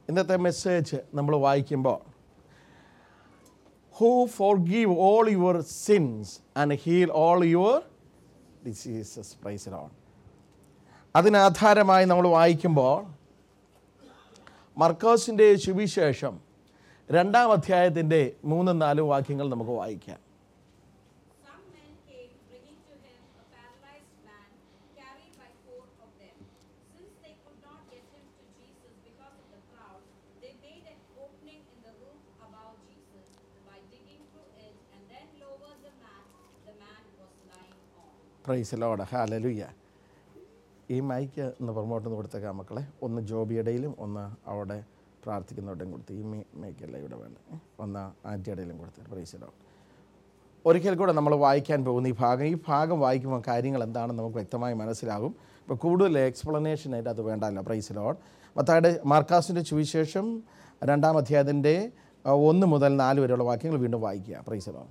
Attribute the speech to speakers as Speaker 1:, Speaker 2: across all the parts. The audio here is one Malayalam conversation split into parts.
Speaker 1: ഇന്നത്തെ മെസ്സേജ് നമ്മൾ വായിക്കുമ്പോൾ who forgive all your sins and heal all your diseases praise on അതിനാധാരമായി നമ്മൾ വായിക്കുമ്പോൾ മർക്കോസിൻ്റെ സുവിശേഷം രണ്ടാം അധ്യായത്തിൻ്റെ മൂന്നും നാലും വാക്യങ്ങൾ നമുക്ക് വായിക്കാം
Speaker 2: Some men came, bringing to him a paralyzed man, carried by four of them. Since they could not get him to Jesus because of the crowd, they made an opening in the roof above Jesus by digging through it and then lowered the mat the man was lying on.
Speaker 1: Praise Lord hallelujah ഈ മൈക്ക് ഒന്ന് പ്രൊമോട്ട് ഒന്ന് കൊടുത്തേക്കാം മക്കളെ ഒന്ന് ജോബിയുടെയിലും ഒന്ന് അവിടെ പ്രാർത്ഥിക്കുന്നവരുടെയും കൊടുത്ത് ഈ മൈ മൈക്കല്ല ഇവിടെ വേണ്ട ഏ? ഒന്ന് ആൻറ്റിയുടെയിലും കൊടുത്ത് പ്രൈസ് ലോഡ് ഒരിക്കൽ കൂടെ നമ്മൾ വായിക്കാൻ പോകുന്ന ഈ ഭാഗം ഈ ഭാഗം വായിക്കുമ്പോൾ കാര്യങ്ങൾ എന്താണെന്ന് നമുക്ക് വ്യക്തമായി മനസ്സിലാകും ഇപ്പോൾ കൂടുതൽ എക്സ്പ്ലനേഷൻ ആയിട്ട് അത് വേണ്ടല്ലോ പ്രൈസ് ലോഡ് മത്തായുടെ മാർക്കാസിൻ്റെ സുവിശേഷം രണ്ടാം അധ്യായത്തിൻ്റെ ആ, ഒന്ന് മുതൽ നാല് വരെയുള്ള വാക്യങ്ങൾ വീണ്ടും വായിക്കുക praise Lord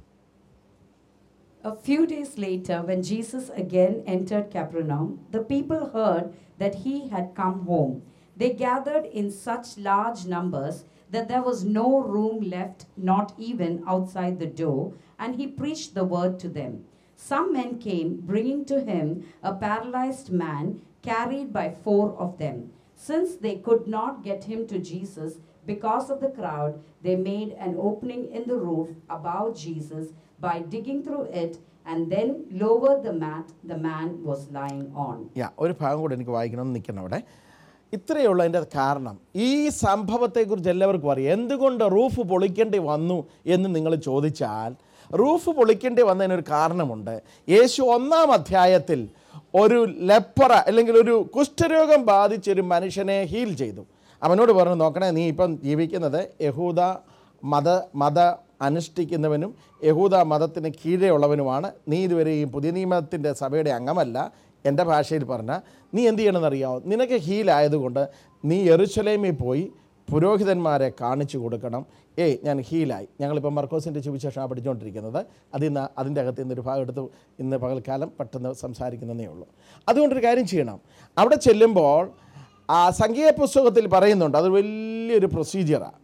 Speaker 3: A few days later, when Jesus again entered Capernaum, the people heard that he had come home. They gathered in such large numbers that there was no room left, not even outside the door, and he preached the word to them. Some men came, bringing to him a paralyzed man carried by four of them. Since they could not get him to Jesus because of the crowd, they made an opening in the roof above Jesus by digging through it and then lowered the mat the man was lying on.
Speaker 1: Yeah ഒരു ഭാഗം കൂടെ എനിക്ക് വായിക്കണം നിൽക്കണം അവിടെ ഇത്രയേ ഉള്ളൂ അതിൻ്റെ കാരണം ഈ സംഭവത്തെക്കുറിച്ച് എല്ലാവർക്കും അറിയാം എന്തുകൊണ്ട് റൂഫ് പൊളിക്കേണ്ടി വന്നു എന്ന് നിങ്ങൾ ചോദിച്ചാൽ റൂഫ് പൊളിക്കേണ്ടി വന്നതിനൊരു കാരണമുണ്ട് യേശു ഒന്നാം അധ്യായത്തിൽ ഒരു ലെപ്പറ അല്ലെങ്കിൽ ഒരു കുഷ്ഠരോഗം ബാധിച്ചൊരു മനുഷ്യനെ ഹീൽ ചെയ്തു അവനോട് പറഞ്ഞു നോക്കണേ നീ ഇപ്പം ജീവിക്കുന്നത് യഹൂദ മത മത അനുഷ്ഠിക്കുന്നവനും യഹൂദ മതത്തിന് കീഴെയുള്ളവനുമാണ് നീ ഇതുവരെ ഈ പുതിയ നിയമത്തിൻ്റെ സഭയുടെ അംഗമല്ല എൻ്റെ ഭാഷയിൽ പറഞ്ഞാൽ നീ എന്ത് ചെയ്യണമെന്ന് അറിയാമോ നിനക്ക് ഹീലായതുകൊണ്ട് നീ എറുസലേമിൽ പോയി പുരോഹിതന്മാരെ കാണിച്ചു കൊടുക്കണം ഏയ് ഞാൻ ഹീലായി ഞങ്ങളിപ്പോൾ മർക്കോസിൻ്റെ സുവിശേഷമാണ് പഠിച്ചുകൊണ്ടിരിക്കുന്നത് അതിൽ നിന്ന് അതിൻ്റെ അകത്ത് നിന്നൊരു ഭാഗം എടുത്ത് ഇന്ന് പകൽക്കാലം പെട്ടെന്ന് സംസാരിക്കുന്നതേ ഉള്ളൂ അതുകൊണ്ടൊരു കാര്യം ചെയ്യണം അവിടെ ചെല്ലുമ്പോൾ ആ സംഖ്യ പുസ്തകത്തിൽ പറയുന്നുണ്ട് അത് വലിയൊരു പ്രൊസീജിയറാണ്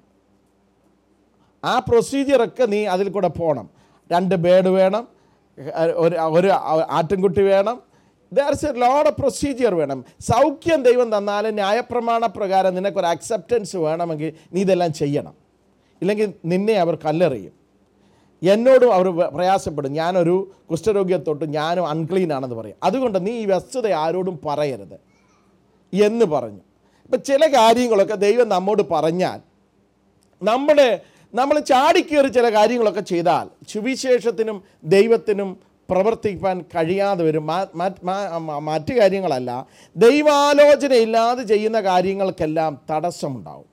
Speaker 1: ആ പ്രൊസീജിയറൊക്കെ നീ അതിൽ കൂടെ പോകണം രണ്ട് ബേഡ് വേണം ഒരു ഒരു ആട്ടിൻകുട്ടി വേണം ദർസ് എ ലോഡ് ഓഫ് പ്രൊസീജിയർ വേണം സൗഖ്യം ദൈവം തന്നാലും ന്യായപ്രമാണ പ്രകാരം നിനക്കൊരു അക്സെപ്റ്റൻസ് വേണമെങ്കിൽ നീ ഇതെല്ലാം ചെയ്യണം ഇല്ലെങ്കിൽ നിന്നെ അവർ കല്ലെറിയും എന്നോടും അവർ വ- പ്രയാസപ്പെടും ഞാനൊരു കുഷ്ഠരോഗിയത്തൊട്ട് ഞാനും അൺക്ലീൻ ആണെന്ന് പറയും അതുകൊണ്ട് നീ ഈ വസ്തുത ആരോടും പറയരുത് എന്ന് പറഞ്ഞു ഇപ്പം ചില കാര്യങ്ങളൊക്കെ ദൈവം നമ്മോട് പറഞ്ഞാൽ നമ്മുടെ നമ്മൾ ചാടിക്കേറി ചില കാര്യങ്ങളൊക്കെ ചെയ്താൽ സുവിശേഷത്തിനും ദൈവത്തിനും പ്രവർത്തിക്കാൻ കഴിയാതെ വരും മാ- മാ- മാ- മ- മറ്റ് കാര്യങ്ങളല്ല ദൈവാലോചനയില്ലാതെ ചെയ്യുന്ന കാര്യങ്ങൾക്കെല്ലാം തടസ്സമുണ്ടാവും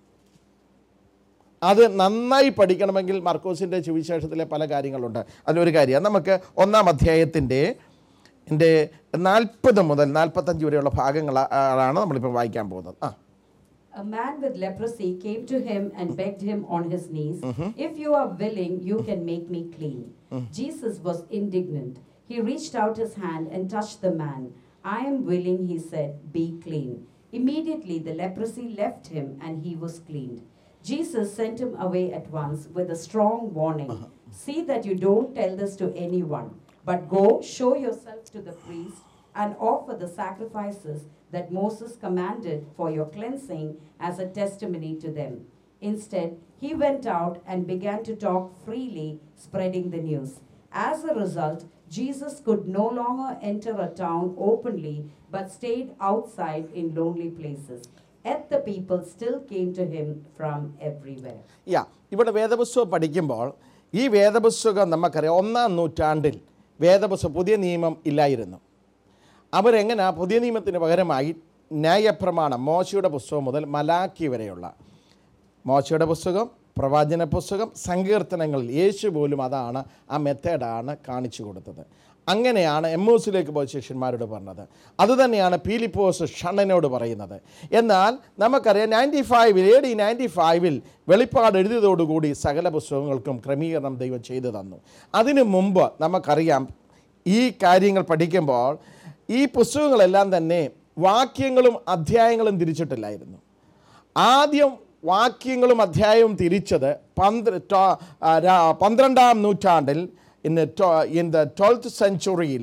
Speaker 1: അത് നന്നായി പഠിക്കണമെങ്കിൽ മർക്കോസിൻ്റെ സുവിശേഷത്തിലെ പല കാര്യങ്ങളുണ്ട് അതിലൊരു കാര്യം നമുക്ക് ഒന്നാം അധ്യായത്തിൻ്റെ എൻ്റെ നാൽപ്പത് മുതൽ നാൽപ്പത്തഞ്ച് വരെയുള്ള ഭാഗങ്ങളാണ് നമ്മളിപ്പോൾ വായിക്കാൻ പോകുന്നത് ആ
Speaker 3: A man with leprosy came to him and begged him on his knees, If you are willing, you can make me clean. Jesus was indignant. He reached out his hand and touched the man. I am willing, he said, be clean. Immediately the leprosy left him and he was cleaned. Jesus sent him away at once with a strong warning See that you don't tell this to anyone, but go show yourself to the priest and offer the sacrifices that Moses commanded for your cleansing as a testimony to them. Instead, he went out and began to talk freely, spreading the news. As a result, Jesus could no longer enter a town openly but stayed outside in lonely places. Yet the people still came to him from everywhere.
Speaker 1: യാ ഇവിടെ വേദപുസ്തകം പഠിക്കുമ്പോൾ ഈ വേദപുസ്തകം നമുക്കറിയാം ഒന്നാം നൂറ്റാണ്ടിൽ വേദപുസ്തകം പുതിയ നിയമം ഇല്ലായിരുന്നു അവരെങ്ങനെ പുതിയ നിയമത്തിന് പകരമായി ന്യായപ്രമാണം മോശയുടെ പുസ്തകം മുതൽ മലാക്കി വരെയുള്ള മോശയുടെ പുസ്തകം പ്രവാചന പുസ്തകം സങ്കീർത്തനങ്ങളിൽ യേശു പോലും അതാണ് ആ മെത്തേഡാണ് കാണിച്ചു കൊടുത്തത് അങ്ങനെയാണ് എമ്മൂസിലേക്ക് പോയ ശിഷ്യന്മാരോട് പറഞ്ഞത് അതുതന്നെയാണ് പീലിപ്പോസ് ഷണ്ണനോട് പറയുന്നത് എന്നാൽ നമുക്കറിയാം നയൻറ്റി ഫൈവിൽ എ ഡി നയൻറ്റി ഫൈവിൽ വെളിപ്പാട് എഴുതിയതോടുകൂടി സകല പുസ്തകങ്ങൾക്കും ക്രമീകരണം ദൈവം ചെയ്തു തന്നു അതിനു മുമ്പ് നമുക്കറിയാം ഈ കാര്യങ്ങൾ പഠിക്കുമ്പോൾ ഈ പുസ്തകങ്ങളെല്ലാം തന്നെ വാക്യങ്ങളും അധ്യായങ്ങളും തിരിച്ചിട്ടില്ലായിരുന്നു ആദ്യം വാക്യങ്ങളും അധ്യായവും തിരിച്ചത് പന്ത്ര ടോ- ആ, രാ- പന്ത്രണ്ടാം നൂറ്റാണ്ടിൽ ഇൻ ഇൻ ദ ട്വൽത്ത് സെഞ്ചുറിയിൽ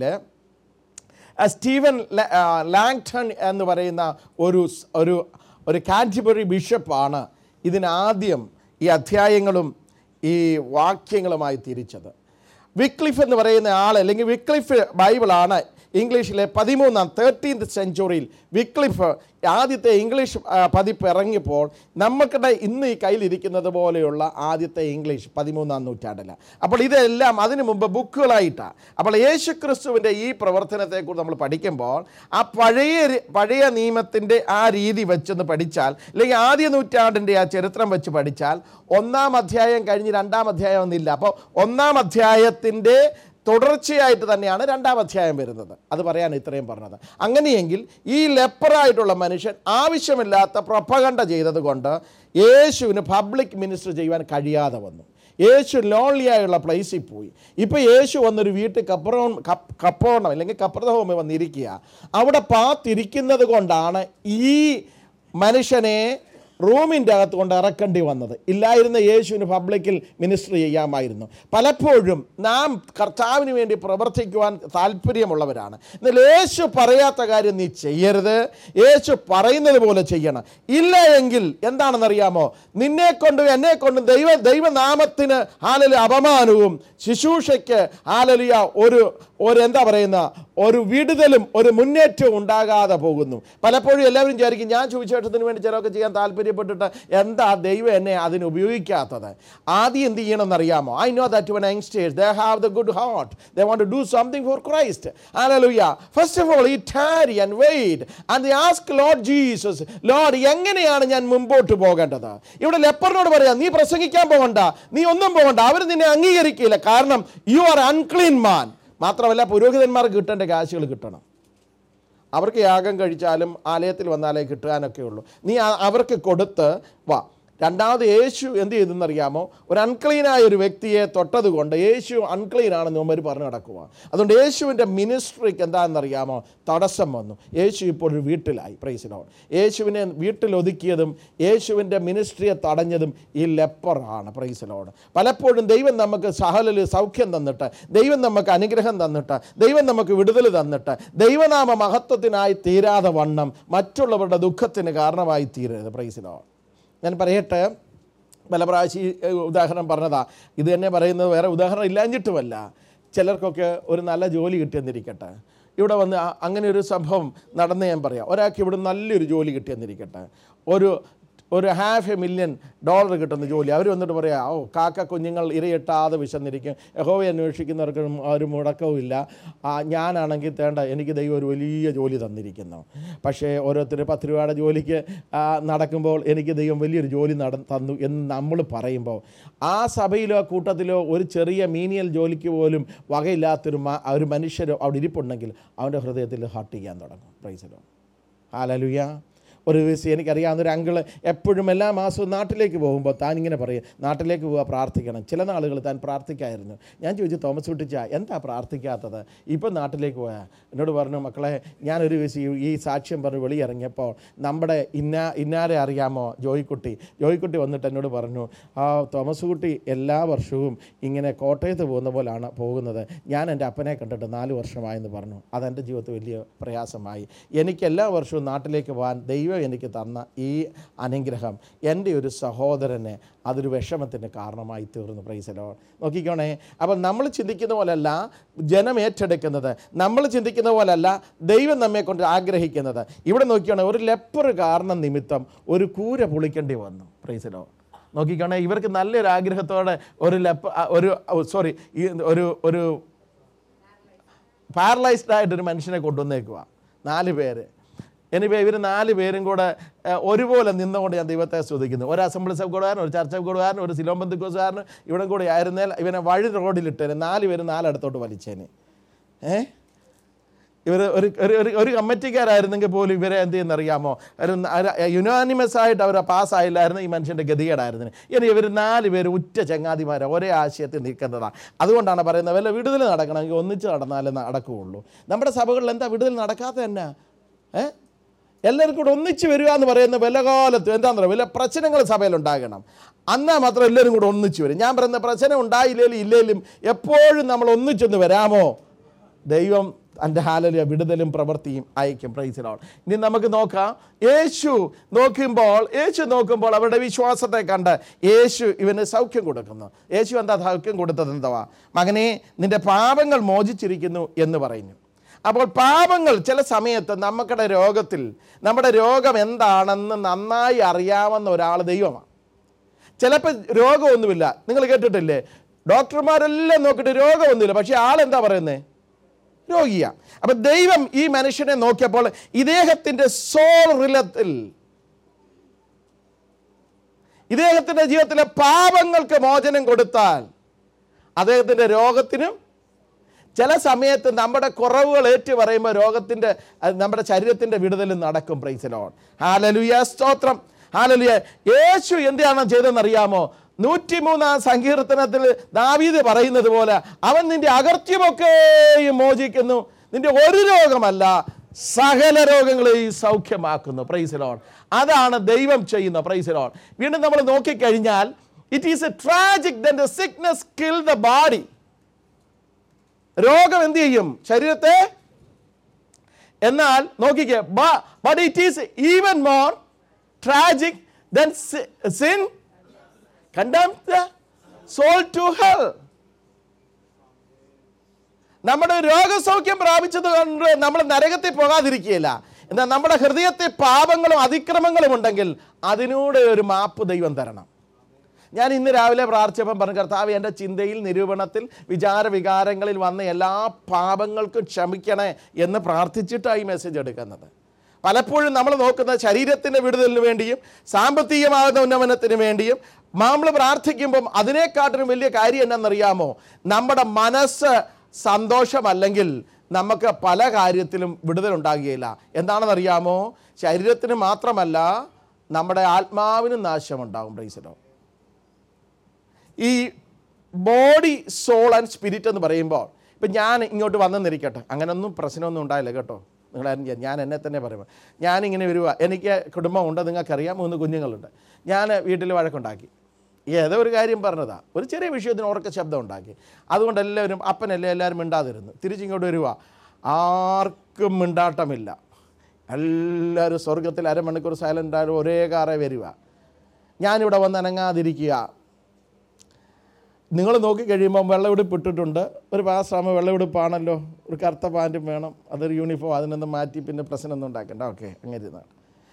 Speaker 1: സ്റ്റീവൻ ല- ആ, ലാങ്ടൺ എന്ന് പറയുന്ന ഒരു സ്- ഒരു ഒരു കാൻറ്റിബറി ബിഷപ്പാണ് ഇതിനാദ്യം ഈ അധ്യായങ്ങളും ഈ വാക്യങ്ങളുമായി തിരിച്ചത് വിക്ലിഫ് എന്ന് പറയുന്ന ആൾ അല്ലെങ്കിൽ വിക്ലിഫ് ബൈബിളാണ് ഇംഗ്ലീഷിലെ പതിമൂന്നാം തേർട്ടീൻത് സെഞ്ചുറിയിൽ വിക്ലിഫ് ആദ്യത്തെ ഇംഗ്ലീഷ് ആ, പതിപ്പ് ഇറങ്ങിയപ്പോൾ നമുക്കിടെ ഇന്ന് ഈ കയ്യിലിരിക്കുന്നത് പോലെയുള്ള ആദ്യത്തെ ഇംഗ്ലീഷ് പതിമൂന്നാം നൂറ്റാണ്ടിലാണ് അപ്പോൾ ഇതെല്ലാം അതിനു മുമ്പ് ബുക്കുകളായിട്ടാണ് അപ്പോൾ യേശു ക്രിസ്തുവിൻ്റെ ഈ പ്രവർത്തനത്തെക്കുറിച്ച് നമ്മൾ പഠിക്കുമ്പോൾ ആ പഴയ രി- പഴയ നിയമത്തിൻ്റെ ആ രീതി വെച്ചൊന്ന് പഠിച്ചാൽ അല്ലെങ്കിൽ ആദ്യ നൂറ്റാണ്ടിൻ്റെ ആ ചരിത്രം വെച്ച് പഠിച്ചാൽ ഒന്നാം അധ്യായം കഴിഞ്ഞ് രണ്ടാം അധ്യായം ഒന്നില്ല അപ്പോൾ ഒന്നാം അധ്യായത്തിൻ്റെ തുടർച്ചയായിട്ട് തന്നെയാണ് രണ്ടാം അധ്യായം വരുന്നത് അത് പറയാൻ ഇത്രയും പറഞ്ഞത് അങ്ങനെയെങ്കിൽ ഈ ലെപ്പറായിട്ടുള്ള മനുഷ്യൻ ആവശ്യമില്ലാത്ത പ്രൊപ്പകണ്ട ചെയ്തതുകൊണ്ട് യേശുവിന് പബ്ലിക് മിനിസ്റ്റർ ചെയ്യുവാൻ കഴിയാതെ വന്നു യേശു ലോൺലിയായുള്ള പ്ലേസിൽ പോയി ഇപ്പോൾ യേശു വന്നൊരു വീട്ടിൽ കപ്പറോൺ കപ്പ് കപ്പോണം അല്ലെങ്കിൽ കപ്രഹോമി വന്നിരിക്കുക അവിടെ പാത്തിരിക്കുന്നത് കൊണ്ടാണ് ഈ മനുഷ്യനെ റൂമിൻ്റെ അകത്ത് കൊണ്ട് ഇറക്കേണ്ടി വന്നത് ഇല്ലായിരുന്ന യേശുവിന് പബ്ലിക്കിൽ മിനിസ്റ്റർ ചെയ്യാമായിരുന്നു പലപ്പോഴും നാം കർത്താവിന് വേണ്ടി പ്രവർത്തിക്കുവാൻ താല്പര്യമുള്ളവരാണ് എന്നാൽ യേശു പറയാത്ത കാര്യം നീ ചെയ്യരുത് യേശു പറയുന്നത് പോലെ ചെയ്യണം ഇല്ല എങ്കിൽ എന്താണെന്നറിയാമോ നിന്നെ കൊണ്ടും എന്നെ കൊണ്ടും ദൈവ ദൈവനാമത്തിന് ആലലി അപമാനവും ശുശ്രൂഷയ്ക്ക് ആലലിയ ഒരു ഒരു എന്താ പറയുന്ന ഒരു വിടുതലും ഒരു മുന്നേറ്റവും ഉണ്ടാകാതെ പോകുന്നു പലപ്പോഴും എല്ലാവരും വിചാരിക്കും ഞാൻ സുവിശേഷത്തിന് വേണ്ടി ചിലരൊക്കെ ചെയ്യാൻ താല്പര്യപ്പെട്ടിട്ട് എന്താ ദൈവം എന്നെ അതിന് ഉപയോഗിക്കാത്തത് ആദ്യം എന്ത് ചെയ്യണമെന്നറിയാമോ I know that one youngsters they have the good heart they want to do something for Christ hallelujah first of all ഈ tarry and wait and ask Lord Jesus Lord എങ്ങനെയാണ് ഞാൻ മുമ്പോട്ട് പോകേണ്ടത് ഇവിടെ ലെപ്പറിനോട് പറയാം നീ പ്രസംഗിക്കാൻ പോകണ്ട നീ ഒന്നും പോകണ്ട അവർ നിന്നെ അംഗീകരിക്കില്ല കാരണം യു ആർ അൺക്ലീൻ മാൻ മാത്രമല്ല പുരോഹിതന്മാർക്ക് കിട്ടേണ്ട കാശുകൾ കിട്ടണം അവർക്ക് യാഗം കഴിച്ചാലും ആലയത്തിൽ വന്നാലേ കിട്ടാനൊക്കെ ഉള്ളൂ നീ ആ- അവർക്ക് കൊടുത്ത് വാ രണ്ടാമത് യേശു എന്ത് ചെയ്തെന്നറിയാമോ ഒരു അൺക്ലീനായ ഒരു വ്യക്തിയെ തൊട്ടത് കൊണ്ട് യേശു അൺക്ലീൻ ആണെന്ന് ഇവന്മാർ പറഞ്ഞു നടക്കുക അതുകൊണ്ട് യേശുവിൻ്റെ മിനിസ്ട്രിക്ക് എന്താണെന്നറിയാമോ തടസ്സം വന്നു യേശു ഇപ്പോൾ ഒരു വീട്ടിലായി പ്രൈസിനോ യേശുവിനെ വീട്ടിൽ ഒതുക്കിയതും യേശുവിൻ്റെ മിനിസ്ട്രിയെ തടഞ്ഞതും ഈ ലെപ്പറാണ് പ്രൈസിലോട് പലപ്പോഴും ദൈവം നമുക്ക് സഹലിൽ സൗഖ്യം തന്നിട്ട് ദൈവം നമുക്ക് അനുഗ്രഹം തന്നിട്ട് ദൈവം നമുക്ക് വിടുതൽ തന്നിട്ട് ദൈവനാമ മഹത്വത്തിനായി തീരാതെ വണ്ണം മറ്റുള്ളവരുടെ ദുഃഖത്തിന് കാരണമായി തീരരുത് പ്രൈസിലോ ഞാൻ പറയട്ടെ പല പ്രാവശ്യം ഈ, ഏ, ഉദാഹരണം പറഞ്ഞതാ ഇത് തന്നെ പറയുന്നത് വേറെ ഉദാഹരണം ഇല്ലാഞ്ഞിട്ടുമല്ല ചിലർക്കൊക്കെ ഒരു നല്ല ജോലി കിട്ടിയെന്നിരിക്കട്ടെ ഇവിടെ വന്ന് ആ- അങ്ങനെ ഒരു സംഭവം നടന്ന് ഞാൻ പറയാം ഒരാൾക്ക് ഇവിടെ നല്ലൊരു ജോലി കിട്ടിയെന്നിരിക്കട്ടെ ഒരു ഒരു ഹാഫ് എ മില്യൺ ഡോളർ കിട്ടുന്ന ജോലി അവർ വന്നിട്ട് പറയാം ഓ കാക്ക കുഞ്ഞുങ്ങൾ ഇരയിട്ടാതെ വിശന്നിരിക്കും യഹോവയെ അന്വേഷിക്കുന്നവർക്ക് ഒരു മുടക്കവും ഇല്ല ആ, ഞാനാണെങ്കിൽ തേണ്ട എനിക്ക് ദൈവം ഒരു വലിയ ജോലി തന്നിരിക്കുന്നു പക്ഷേ ഓരോരുത്തർ പത്ത് രൂപയുടെ ജോലിക്ക് ആ, നടക്കുമ്പോൾ എനിക്ക് ദൈവം വലിയൊരു ജോലി നട തന്നു എന്ന് നമ്മൾ പറയുമ്പോൾ ആ സഭയിലോ കൂട്ടത്തിലോ ഒരു ചെറിയ മീനിയൽ ജോലിക്ക് പോലും വകയില്ലാത്തൊരു മ- ഒരു മനുഷ്യർ അവിടെ ഇരിപ്പുണ്ടെങ്കിൽ അവൻ്റെ ഹൃദയത്തിൽ ഹാർട്ട് ചെയ്യാൻ തുടങ്ങും പ്രൈസലോ ഹാലലുയ ഒരു ദിവസം എനിക്കറിയാവുന്ന ഒരു അങ്കിള് എപ്പോഴും എല്ലാ മാസവും നാട്ടിലേക്ക് പോകുമ്പോൾ താൻ ഇങ്ങനെ പറയും നാട്ടിലേക്ക് പോവുക പ്രാർത്ഥിക്കണം ചില നാളുകൾ താൻ പ്രാർത്ഥിക്കായിരുന്നു ഞാൻ ചോദിച്ചു തോമസ് കുട്ടിച്ച എന്താ പ്രാർത്ഥിക്കാത്തത് ഇപ്പം നാട്ടിലേക്ക് പോയാൽ എന്നോട് പറഞ്ഞു മക്കളെ ഞാനൊരു ദിവസം ഈ- ഈ സാക്ഷ്യം പറഞ്ഞ് വെളിയിറങ്ങിയപ്പോൾ നമ്മുടെ ഇന്ന ഇന്നാരെ അറിയാമോ ജോയിക്കുട്ടി ജോയിക്കുട്ടി വന്നിട്ട് എന്നോട് പറഞ്ഞു ആ തോമസ് കുട്ടി എല്ലാ വർഷവും ഇങ്ങനെ കോട്ടയത്ത് പോകുന്ന പോലാണ് പോകുന്നത് ഞാൻ എൻ്റെ അപ്പനെ കണ്ടിട്ട് നാല് വർഷമായെന്ന് പറഞ്ഞു അതെൻ്റെ ജീവിതത്തിൽ വലിയ പ്രയാസമായി എനിക്ക് എല്ലാ വർഷവും നാട്ടിലേക്ക് പോകാൻ ദൈവം എനിക്ക് തന്ന ഈ അനുഗ്രഹം എൻ്റെ ഒരു സഹോദരനെ അതൊരു വിഷമത്തിൻ്റെ കാരണമായി തീർന്നു പ്രൈസലോ നോക്കിക്കോണേ അപ്പം നമ്മൾ ചിന്തിക്കുന്ന പോലല്ല ജനം ഏറ്റെടുക്കുന്നത് നമ്മൾ ചിന്തിക്കുന്ന പോലല്ല ദൈവം നമ്മെ കൊണ്ട് ആഗ്രഹിക്കുന്നത് ഇവിടെ നോക്കിയാണെ ഒരു ലെപ്പർ കാരണം നിമിത്തം ഒരു കൂര പൊളിക്കേണ്ടി വന്നു പ്രൈസലോ നോക്കിക്കോണേ ഇവർക്ക് നല്ലൊരു ആഗ്രഹത്തോടെ ഒരു ലെപ്പ ആ, ഒരു സോറി ഈ ഒരു ഒരു പാരലൈസ്ഡ് ആയിട്ടൊരു മനുഷ്യനെ കൊണ്ടുവന്നേക്കുക നാല് പേര് എനിവേ ഇവർ നാല് പേരും കൂടെ ഏഹ്, ഒരുപോലെ നിന്നുകൊണ്ട് ഞാൻ ദൈവത്തെ സ്തുതിക്കുന്നു ഒരു അസംബ്ലി സഭ കൂടുകാരൻ ഒരു ചർച്ച കൂടുകാരൻ ഒരു സിലോബന്ധിക്കോസുകാരൻ ഇവിടെ കൂടെ ആയിരുന്നേൽ ഇവനെ വഴി റോഡിലിട്ടേനെ നാല് പേര് നാലിടത്തോട്ട് വലിച്ചേനെ ഏ ഇവർ ഒരു ഒരു ഒരു ഒരു കമ്മിറ്റിക്കാരായിരുന്നെങ്കിൽ പോലും ഇവരെ എന്ത് ചെയ്യുന്നറിയാമോ ഒരു യുനാനിമസ് ആയിട്ട് അവർ പാസ്സായില്ലായിരുന്നു ഈ മനുഷ്യൻ്റെ ഗതികേടായിരുന്നു ഇനി ഇവർ നാല് പേര് ഉറ്റ ചങ്ങാതിമാരെ ഒരേ ആശയത്തിൽ നിൽക്കുന്നതാണ് അതുകൊണ്ടാണ് പറയുന്നത് വല്ല വിടുതൽ നടക്കണമെങ്കിൽ ഒന്നിച്ച് നടന്നാലേ നടക്കുകയുള്ളൂ നമ്മുടെ സഭകളിൽ എന്താ വിടുതൽ നടക്കാത്ത തന്നെ ഏ എല്ലാവരും കൂടെ ഒന്നിച്ച് വരിക എന്ന് പറയുന്ന വില കാലത്ത് എന്താണെന്ന് പറയുക വില പ്രശ്നങ്ങൾ സഭയിൽ ഉണ്ടാകണം എന്നാൽ മാത്രം എല്ലാവരും കൂടെ ഒന്നിച്ച് വരും ഞാൻ പറയുന്ന പ്രശ്നം ഉണ്ടായില്ലേലും ഇല്ലേലും എപ്പോഴും നമ്മൾ ഒന്നിച്ചൊന്ന് വരാമോ ദൈവം തൻ്റെ ഹാലലിയ വിടുതലും പ്രവൃത്തിയും അയക്കും പ്രൈസിലോൾ ഇനി നമുക്ക് നോക്കാം യേശു നോക്കുമ്പോൾ യേശു നോക്കുമ്പോൾ അവരുടെ വിശ്വാസത്തെ കണ്ട് യേശു ഇവന് സൗഖ്യം കൊടുക്കുന്നു യേശു എന്താ സൗഖ്യം കൊടുത്തത് എന്തുവാ മകനെ നിന്റെ പാപങ്ങൾ മോചിച്ചിരിക്കുന്നു എന്ന് പറയുന്നു അപ്പോൾ പാപങ്ങൾ ചില സമയത്ത് നമുക്കുടെ രോഗത്തിൽ നമ്മുടെ രോഗം എന്താണെന്ന് നന്നായി അറിയാവുന്ന ഒരാൾ ദൈവമാണ് ചിലപ്പോൾ രോഗമൊന്നുമില്ല നിങ്ങൾ കേട്ടിട്ടില്ലേ ഡോക്ടർമാരെല്ലാം നോക്കിയിട്ട് രോഗമൊന്നുമില്ല പക്ഷേ ആളെന്താ പറയുന്നത് രോഗിയാ അപ്പൊ ദൈവം ഈ മനുഷ്യനെ നോക്കിയപ്പോൾ ഇദ്ദേഹത്തിന്റെ സോൾ റിലത്തിൽ ഇദ്ദേഹത്തിന്റെ ജീവിതത്തിലെ പാപങ്ങൾക്ക് മോചനം കൊടുത്താൽ അദ്ദേഹത്തിന്റെ രോഗത്തിനും ചില സമയത്ത് നമ്മുടെ കുറവുകൾ ഏറ്റു പറയുമ്പോൾ രോഗത്തിൻ്റെ അത് നമ്മുടെ ശരീരത്തിൻ്റെ വിടുതലും നടക്കും പ്രൈസലോൺ ഹാലലുയ സ്തോത്രം ഹാലലുയ യേശു എന്താണ് ചെയ്തതെന്ന് അറിയാമോ നൂറ്റിമൂന്നാം സങ്കീർത്തനത്തിൽ ദാവീദ് പറയുന്നത് പോലെ അവൻ നിന്റെ അകർത്യമൊക്കെയും മോചിക്കുന്നു നിന്റെ ഒരു രോഗമല്ല സകല രോഗങ്ങളെയും സൗഖ്യമാക്കുന്നു പ്രൈസലോൺ അതാണ് ദൈവം ചെയ്യുന്ന പ്രൈസലോൺ വീണ്ടും നമ്മൾ നോക്കിക്കഴിഞ്ഞാൽ it is a tragic than the sickness kill the body രോഗം എന്ത് ചെയ്യും ശരീരത്തെ എന്നാൽ നോക്കിക്കേ but it is even more tragic than sin condemn soul to hell നമ്മുടെ രോഗസൗഖ്യം പ്രാപിച്ചത് കൊണ്ട് നമ്മൾ നരകത്തിൽ പോകാതിരിക്കുകയില്ല എന്നാൽ നമ്മുടെ ഹൃദയത്തിൽ പാപങ്ങളും അതിക്രമങ്ങളും ഉണ്ടെങ്കിൽ അതിനൂടെ ഒരു മാപ്പ് ദൈവം തരണം ഞാൻ ഇന്ന് രാവിലെ പ്രാർത്ഥിച്ചപ്പം പറഞ്ഞു കർത്താവ് എൻ്റെ ചിന്തയിൽ നിരൂപണത്തിൽ വിചാര വികാരങ്ങളിൽ വന്ന എല്ലാ പാപങ്ങൾക്കും ക്ഷമിക്കണേ എന്ന് പ്രാർത്ഥിച്ചിട്ടാണ് ഈ മെസ്സേജ് എടുക്കുന്നത് പലപ്പോഴും നമ്മൾ നോക്കുന്ന ശരീരത്തിൻ്റെ വിടുതലിന് വേണ്ടിയും സാമ്പത്തികമാകുന്ന ഉന്നമനത്തിന് വേണ്ടിയും നമ്മൾ പ്രാർത്ഥിക്കുമ്പം അതിനെക്കാട്ടിലും വലിയ കാര്യം എന്നാണെന്നറിയാമോ നമ്മുടെ മനസ്സ് സന്തോഷമല്ലെങ്കിൽ നമുക്ക് പല കാര്യത്തിലും വിടുതലുണ്ടാകുകയില്ല എന്താണെന്നറിയാമോ ശരീരത്തിന് മാത്രമല്ല നമ്മുടെ ആത്മാവിനും നാശമുണ്ടാകും പ്രൈസിലോ ഈ ബോഡി സോൾ ആൻഡ് സ്പിരിറ്റ് എന്ന് പറയുമ്പോൾ ഇപ്പം ഞാൻ ഇങ്ങോട്ട് വന്നെന്നിരിക്കട്ടെ അങ്ങനെയൊന്നും പ്രശ്നമൊന്നും ഉണ്ടായില്ല കേട്ടോ നിങ്ങളാരും ചെയ്യാൻ ഞാൻ എന്നെ തന്നെ പറയുമ്പോൾ ഞാനിങ്ങനെ വരുക എനിക്ക് കുടുംബമുണ്ട് നിങ്ങൾക്കറിയാം മൂന്ന് കുഞ്ഞുങ്ങളുണ്ട് ഞാൻ വീട്ടിൽ വഴക്കുണ്ടാക്കി ഏതോ ഒരു കാര്യം പറഞ്ഞതാ ഒരു ചെറിയ വിഷയത്തിന് ഉറക്ക ശബ്ദം ഉണ്ടാക്കി അതുകൊണ്ട് എല്ലാവരും അപ്പനല്ലേ എല്ലാവരും മിണ്ടാതിരുന്നു തിരിച്ചിങ്ങോട്ട് വരുക ആർക്കും മിണ്ടാട്ടമില്ല എല്ലാവരും സ്വർഗത്തിൽ അരമണിക്കൂർ സൈലൻ്റ് ആയാലും ഒരേ കാറേ വരിക ഞാനിവിടെ വന്ന് അനങ്ങാതിരിക്കുക നിങ്ങൾ നോക്കിക്കഴിയുമ്പോൾ വെള്ളമെടുപ്പ് ഇട്ടിട്ടുണ്ട് ഒരു പാസ്റ്റാകുമ്പോൾ വെള്ളമെടുപ്പാണല്ലോ ഒരു കറുത്ത പാൻറ്റും വേണം അതൊരു യൂണിഫോം അതിനൊന്ന് മാറ്റി പിന്നെ പ്രശ്നമൊന്നും ഉണ്ടാക്കണ്ട ഓക്കെ അങ്ങനെ ഇരുന്നാണ്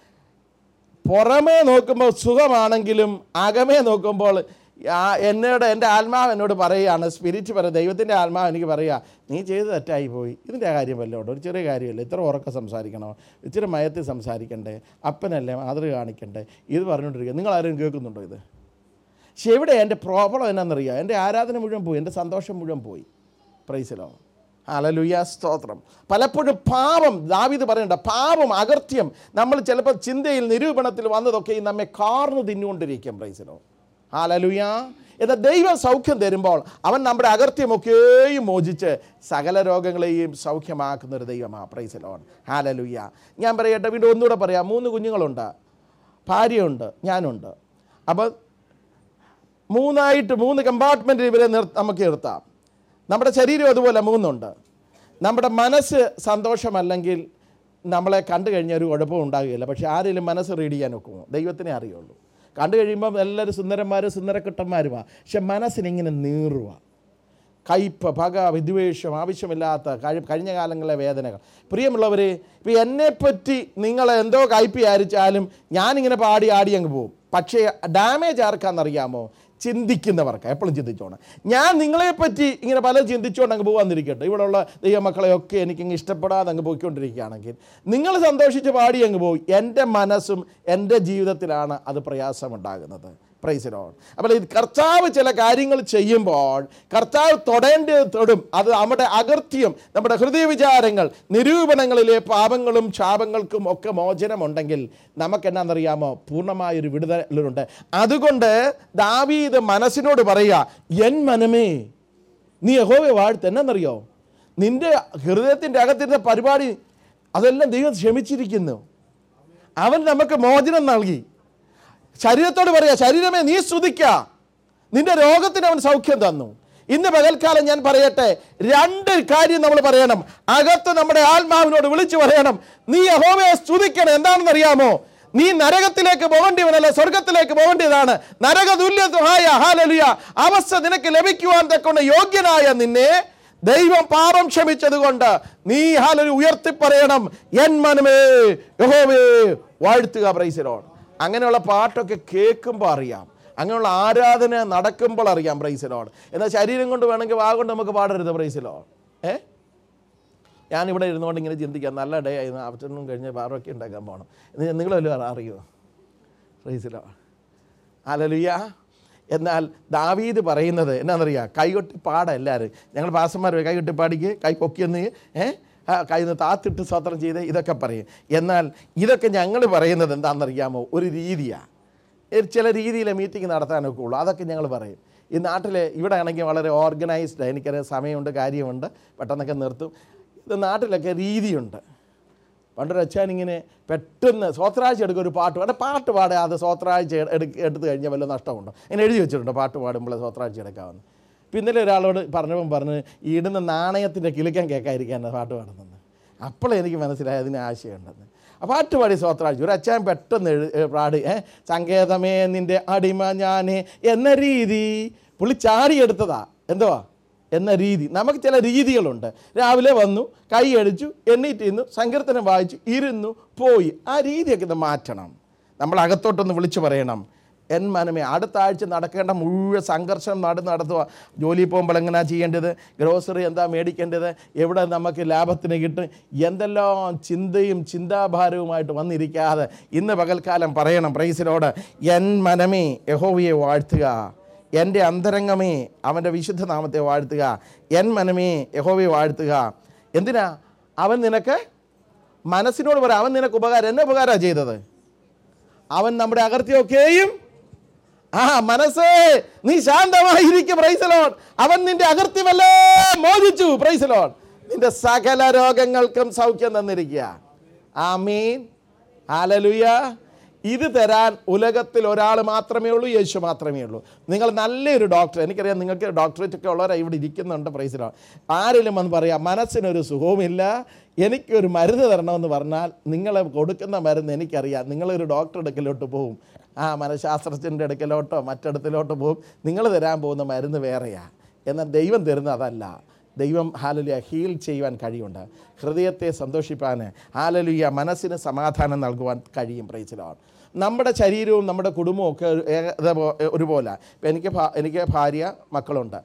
Speaker 1: പുറമേ നോക്കുമ്പോൾ സുഖമാണെങ്കിലും അകമേ നോക്കുമ്പോൾ ആ എന്നോട് എൻ്റെ ആത്മാവ് എന്നോട് പറയുകയാണ് സ്പിരിറ്റ് പറ ദൈവത്തിൻ്റെ ആത്മാവ് എനിക്ക് പറയുക നീ ചെയ്ത് തെറ്റായി പോയി ഇതിൻ്റെ കാര്യം വല്ലതും ഉണ്ടോ ഒരു ചെറിയ കാര്യമല്ല ഇത്ര ഉറക്കം സംസാരിക്കണോ ഇച്ചിരി മയത്തിൽ സംസാരിക്കണ്ടേ അപ്പനല്ലേ മാതൃക കാണിക്കണ്ടേ ഇത് പറഞ്ഞുകൊണ്ടിരിക്കുക നിങ്ങൾ ആരും കേൾക്കുന്നുണ്ടോ ഇത് പക്ഷെ എവിടെ എൻ്റെ പ്രോബ്ലം എന്നാണെന്നറിയാം എൻ്റെ ആരാധന മുഴുവൻ പോയി എൻ്റെ സന്തോഷം മുഴുവൻ പോയി പ്രൈസിലോ ഹലലുയ സ്തോത്രം പലപ്പോഴും പാപം ദാവിത് പറയണ്ട പാപം അകർത്യം നമ്മൾ ചിലപ്പോൾ ചിന്തയിൽ നിരൂപണത്തിൽ വന്നതൊക്കെ നമ്മെ കാർന്നു തിന്നുകൊണ്ടിരിക്കും പ്രൈസിലോ ഹാലലുയ എന്നാൽ ദൈവം സൗഖ്യം തരുമ്പോൾ അവൻ നമ്മുടെ അകർത്യമൊക്കെയും മോചിച്ച് സകല രോഗങ്ങളെയും സൗഖ്യമാക്കുന്ന ഒരു ദൈവമാണ് പ്രൈസിലോൺ ഹാലലുയ ഞാൻ പറയട്ടെ വീണ്ടും ഒന്നുകൂടെ പറയാം മൂന്ന് കുഞ്ഞുങ്ങളുണ്ട് ഭാര്യയുണ്ട് ഞാനുണ്ട് അപ്പോൾ മൂന്നായിട്ട് മൂന്ന് കമ്പാർട്ട്മെൻറ്റിൽ ഇവരെ നിർ നമുക്ക് നിർത്താം നമ്മുടെ ശരീരം അതുപോലെ മൂന്നുണ്ട് നമ്മുടെ മനസ്സ് സന്തോഷമല്ലെങ്കിൽ നമ്മളെ കണ്ടു കഴിഞ്ഞാൽ ഒരു കുഴപ്പവും ഉണ്ടാകുകയില്ല പക്ഷേ ആരെങ്കിലും മനസ്സ് റീഡ് ചെയ്യാൻ ഒക്കുമോ ദൈവത്തിനെ അറിയുള്ളൂ കണ്ടു കഴിയുമ്പം എല്ലാവരും സുന്ദരന്മാരും സുന്ദരക്കുട്ടന്മാരുമാണ് പക്ഷെ മനസ്സിനിങ്ങനെ നീറുക കയ്പ് പക വിദ്വേഷം ആവശ്യമില്ലാത്ത കഴി- കഴിഞ്ഞ കാലങ്ങളിലെ വേദനകൾ പ്രിയമുള്ളവരെ ഇപ്പോൾ എന്നെപ്പറ്റി നിങ്ങൾ എന്തോ കയ്പ് വിചാരിച്ചാലും ഞാനിങ്ങനെ പാടി ആടി അങ്ങ് പോകും പക്ഷേ ഡാമേജ് ആർക്കാണെന്നറിയാമോ ചിന്തിക്കുന്നവർക്ക് എപ്പോഴും ചിന്തിച്ചോണം ഞാൻ നിങ്ങളെപ്പറ്റി ഇങ്ങനെ പലരും ചിന്തിച്ചുകൊണ്ട് അങ്ങ് പോകാന്നിരിക്കട്ടെ ഇവിടെയുള്ള ദൈവമക്കളെയൊക്കെ എനിക്കിങ്ങ് ഇഷ്ടപ്പെടാതെ അങ്ങ് പോയിക്കൊണ്ടിരിക്കുകയാണെങ്കിൽ നിങ്ങൾ സന്തോഷിച്ച് പാടി അങ്ങ് പോയി എൻ്റെ മനസ്സും എൻ്റെ ജീവിതത്തിലാണ് അത് പ്രയാസമുണ്ടാകുന്നത് പ്രൈസിലോൺ അപ്പോൾ ഇത് കർത്താവ് ചില കാര്യങ്ങൾ ചെയ്യുമ്പോൾ കർത്താവ് തൊടേണ്ടത് തൊടും അത് നമ്മുടെ അകർത്യം നമ്മുടെ ഹൃദയവിചാരങ്ങൾ നിരൂപണങ്ങളിലെ പാപങ്ങളും ശാപങ്ങൾക്കും ഒക്കെ മോചനമുണ്ടെങ്കിൽ നമുക്ക് എന്നാണെന്നറിയാമോ പൂർണ്ണമായൊരു വിടുതലുണ്ട് അതുകൊണ്ട് ദാവീദ് മനസ്സിനോട് പറയുക എൻ മനമേ നീ യഹോവയെ വാഴ്ത്ത് എന്നറിയോ നിന്റെ ഹൃദയത്തിൻ്റെ അകത്തിരുന്ന പരിപാടി അതെല്ലാം ദൈവം ക്ഷമിച്ചിരിക്കുന്നു അവൻ നമുക്ക് മോചനം നൽകി ശരീരത്തോട് പറയാ ശരീരമേ നീ സ്തുതിക്ക നിന്റെ രോഗത്തിന് അവൻ സൗഖ്യം തന്നു ഇന്ന് പകൽക്കാലം ഞാൻ പറയട്ടെ രണ്ട് കാര്യം നമ്മൾ പറയണം അകത്ത് നമ്മുടെ ആത്മാവിനോട് വിളിച്ചു പറയണം നീ യഹോവയെ സ്തുതിക്കണം എന്താണെന്ന് അറിയാമോ നീ നരകത്തിലേക്ക് പോകേണ്ടിവനല്ല സ്വർഗത്തിലേക്ക് പോകേണ്ടതാണ് നരക തുല്യമായ ഹാലലിയ അവസ്ഥ നിനക്ക് ലഭിക്കുവാൻ തക്കൊണ്ട് യോഗ്യനായ നിന്നെ ദൈവം പാപം ക്ഷമിച്ചതുകൊണ്ട് നീ ഹാലലി ഉയർത്തി പറയണം എൻ മനമേ യഹോവേ വാഴ്ത്തുക പ്രൈസിലോട് അങ്ങനെയുള്ള പാട്ടൊക്കെ കേൾക്കുമ്പോൾ അറിയാം അങ്ങനെയുള്ള ആരാധന നടക്കുമ്പോൾ അറിയാം പ്രൈസിലോട് എന്നാൽ ശരീരം കൊണ്ട് വേണമെങ്കിൽ വാ കൊണ്ട് നമുക്ക് പാടരുത് പ്രൈസിലോ ഏ ഞാനിവിടെ ഇരുന്നുകൊണ്ട് ഇങ്ങനെ ചിന്തിക്കാം നല്ല ഡേ ആയിരുന്നു ആഫ്റ്റർനൂൺ കഴിഞ്ഞ് പാറൊക്കെ ഉണ്ടാക്കാൻ പോകണം എന്ന് നിങ്ങളെല്ലാം അറിയുമോ പ്രൈസിലോ അലലുയ്യ എന്നാൽ ദാവീദ് പറയുന്നത് എന്നാണെന്നറിയാം കൈകൊട്ടി പാട എല്ലാവരും ഞങ്ങൾ പാസന്മാർ കൈകൊട്ടി പാടിക്ക് കൈ പൊക്കിയെന്ന് ഏ ആ, കൈ നിന്ന് താത്തിട്ട് സ്വത്രം ചെയ്ത് ഇതൊക്കെ പറയും എന്നാൽ ഇതൊക്കെ ഞങ്ങൾ പറയുന്നത് എന്താണെന്നറിയാമോ ഒരു രീതിയാണ് ഒരു ചില രീതിയിലെ മീറ്റിംഗ് നടത്താനൊക്കെ ഉള്ളൂ അതൊക്കെ ഞങ്ങൾ പറയും ഈ നാട്ടിൽ ഇവിടെ ആണെങ്കിൽ വളരെ ഓർഗനൈസ്ഡ് എനിക്കറിയാം സമയമുണ്ട് കാര്യമുണ്ട് പെട്ടെന്നൊക്കെ നിർത്തും ഇത് നാട്ടിലൊക്കെ രീതിയുണ്ട് പണ്ടൊരു അച്ഛൻ ഇങ്ങനെ പെട്ടെന്ന് സ്വത്രാഴ്ച എടുക്കുക ഒരു പാട്ട് പാടെ പാട്ട് പാടാതെ സ്വത്രാഴ്ച എടുക്ക എടുത്തു കഴിഞ്ഞാൽ വല്ല നഷ്ടമുണ്ടോ ഇങ്ങനെ എഴുതി വെച്ചിട്ടുണ്ട് പാട്ട് പാടുമ്പോൾ സ്വത്രാഴ്ച എടുക്കാമെന്ന് ഇപ്പം ഇന്നലെ ഒരാളോട് പറഞ്ഞപ്പം പറഞ്ഞ് ഈ ഇടുന്ന നാണയത്തിൻ്റെ കിളിക്കാൻ കേൾക്കാതിരിക്കാൻ പാട്ട് പാടുന്നത് അപ്പോഴേ എനിക്ക് മനസ്സിലായി അതിന് ആശയമുണ്ടെന്ന് ആ പാട്ട് പാടി സ്വത്രാഴ്ച ഒരു അച്ഛൻ പെട്ടെന്ന് എഴു ഏ, പാടി ഏ സങ്കേതമേ നിൻ്റെ അടിമ ഞാൻ എന്ന രീതി പുള്ളി ചാടിയെടുത്തതാ എന്തുവാ എന്ന രീതി നമുക്ക് ചില രീതികളുണ്ട് രാവിലെ വന്നു കൈ അടിച്ചു എണ്ണീറ്റ് ഇരുന്നു സങ്കീർത്തനം വായിച്ചു ഇരുന്നു പോയി ആ രീതിയൊക്കെ ഇത് മാറ്റണം നമ്മൾ അകത്തോട്ടൊന്ന് വിളിച്ചു പറയണം എൻ മനമേ അടുത്ത ആഴ്ച നടക്കേണ്ട മുഴുവൻ സംഘർഷം നട നടത്തുക ജോലി പോകുമ്പോൾ എങ്ങനെയാണ് ചെയ്യേണ്ടത് ഗ്രോസറി എന്താ മേടിക്കേണ്ടത് എവിടെ നമുക്ക് ലാഭത്തിന് കിട്ടും എന്തെല്ലാം ചിന്തയും ചിന്താഭാരവുമായിട്ട് വന്നിരിക്കാതെ ഇന്ന് പകൽക്കാലം പറയണം പ്രൈസിനോട് എൻ മനമേ യഹോവയെ വാഴ്ത്തുക എൻ്റെ അന്തരംഗമേ അവൻ്റെ വിശുദ്ധ നാമത്തെ വാഴ്ത്തുക എൻ മനമേ യഹോവയെ വാഴ്ത്തുക എന്തിനാ അവൻ നിനക്ക് മനസ്സിനോട് പറ അവൻ നിനക്ക് ഉപകാരം എന്നെ ഉപകാരമാണ് ചെയ്തത് അവൻ നമ്മുടെ അകർത്തിയൊക്കെയും ആ മനസ്സേ നീ ശാന്തമായിരിക്കും പ്രൈസലോൺ അവൻ നിന്റെ അകർത്യമെല്ലാം മോചിച്ചു പ്രൈസലോൺ നിന്റെ സകല രോഗങ്ങൾക്കും സൗഖ്യം തന്നിരിക്കുക ആമീൻ ഹാലലുയ ഇത് തരാൻ ഉലകത്തിൽ ഒരാൾ മാത്രമേ ഉള്ളൂ യേശു മാത്രമേ ഉള്ളൂ നിങ്ങൾ നല്ലൊരു ഡോക്ടർ എനിക്കറിയാം നിങ്ങൾക്ക് ഡോക്ടറേറ്റ് ഒക്കെ ഉള്ളവരാ ഇവിടെ ഇരിക്കുന്നുണ്ട് പ്രൈസിലോ ആരെങ്കിലും വന്ന് പറയാം മനസ്സിനൊരു സുഖവുമില്ല എനിക്കൊരു മരുന്ന് തരണമെന്ന് പറഞ്ഞാൽ നിങ്ങൾ കൊടുക്കുന്ന മരുന്ന് എനിക്കറിയാം നിങ്ങളൊരു ഡോക്ടർ അടുക്കലോട്ട് പോകും ആ മനഃശാസ്ത്രജ്ഞൻ്റെ അടുക്കലോട്ടോ മറ്റിടത്തിലോട്ടോ പോകും നിങ്ങൾ തരാൻ പോകുന്ന മരുന്ന് വേറെയാണ് എന്നാൽ ദൈവം തരുന്ന അതല്ല ദൈവം ഹാലലുയ ഹീൽ ചെയ്യുവാൻ കഴിയുണ്ട് ഹൃദയത്തെ സന്തോഷിപ്പാൻ ഹാലലുയ മനസ്സിന് സമാധാനം നൽകുവാൻ കഴിയും പ്രൈസിലാണ് നമ്മുടെ ശരീരവും നമ്മുടെ കുടുംബവും ഒക്കെ ഏക- ഇതേപോ- ഒരുപോലെ ഇപ്പം എനിക്ക് ഭാ- എനിക്ക് ഭാര്യ മക്കളുണ്ട്